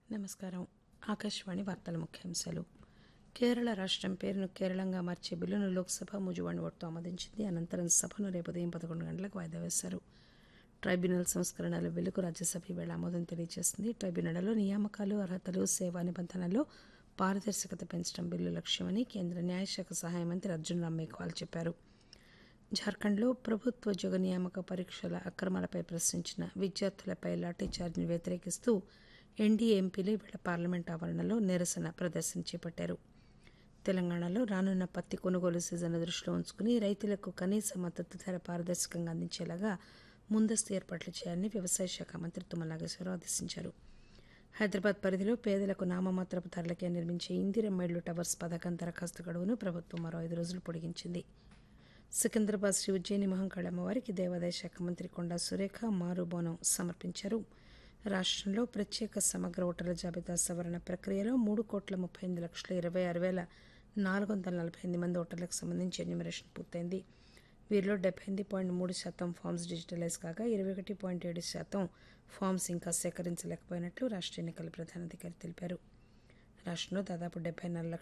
నమస్కారం ఆకాశవాణి వార్తల ముఖ్యాంశాలు కేరళ రాష్ట్రం పేరును కేరళంగా మార్చే బిల్లును లోక్సభ ముజువాణి ఓటుతో ఆమోదించింది అనంతరం సభను రేపు ఉదయం పదకొండు గంటలకు వాయిదా వేశారు ట్రైబ్యునల్ సంస్కరణల బిల్లుకు రాజ్యసభ ఈవేళ ఆమోదం తెలియజేసింది ట్రైబ్యునల్లో నియామకాలు అర్హతలు సేవా నిబంధనల్లో పారదర్శకత పెంచడం బిల్లు లక్ష్యమని కేంద్ర న్యాయశాఖ సహాయ మంత్రి అర్జున్ రామ్ మేఘ్వాల్ చెప్పారు జార్ఖండ్లో ప్రభుత్వోద్యోగ నియామక పరీక్షల అక్రమాలపై ప్రశ్నించిన విద్యార్థులపై లాఠీచార్జిని వ్యతిరేకిస్తూ ఎన్డీఏ ఎంపీలు ఇవాళ పార్లమెంట్ ఆవరణలో నిరసన ప్రదర్శన చేపట్టారు తెలంగాణలో రానున్న పత్తి కొనుగోలు సీజన్ దృష్టిలో ఉంచుకుని రైతులకు కనీస మద్దతు ధర పారదర్శకంగా అందించేలాగా ముందస్తు ఏర్పాట్లు చేయాలని వ్యవసాయ శాఖ మంత్రి తుమ్మల నాగేశ్వరరావు ఆదేశించారు హైదరాబాద్ పరిధిలో పేదలకు నామమాత్రపు ధరలకే నిర్మించే ఇందిరమ్మ ఇళ్లు టవర్స్ పథకం దరఖాస్తు గడువును ప్రభుత్వం మరో ఐదు రోజులు పొడిగించింది సికింద్రాబాద్ శ్రీ ఉజ్జయిని మహంకాళ అమ్మవారికి దేవాదాయ శాఖ మంత్రి కొండా సురేఖ మారు బోనం సమర్పించారు రాష్ట్రంలో ప్రత్యేక సమగ్ర ఓటర్ల జాబితా సవరణ ప్రక్రియలో మూడు కోట్ల ముప్పై ఎనిమిది లక్షల ఇరవై ఆరు వేల నాలుగు వందల నలభై ఎనిమిది మంది ఓటర్లకు సంబంధించి ఎన్యూమరేషన్ పూర్తయింది వీరిలో డెబ్బై ఎనిమిది పాయింట్ మూడు శాతం ఫామ్స్ డిజిటలైజ్ కాగా ఇరవై ఒకటి పాయింట్ ఏడు శాతం ఫామ్స్ ఇంకా సేకరించలేకపోయినట్లు రాష్ట్ర ఎన్నికల ప్రధానాధికారి తెలిపారు రాష్ట్రంలో దాదాపు డెబ్బై నాలుగు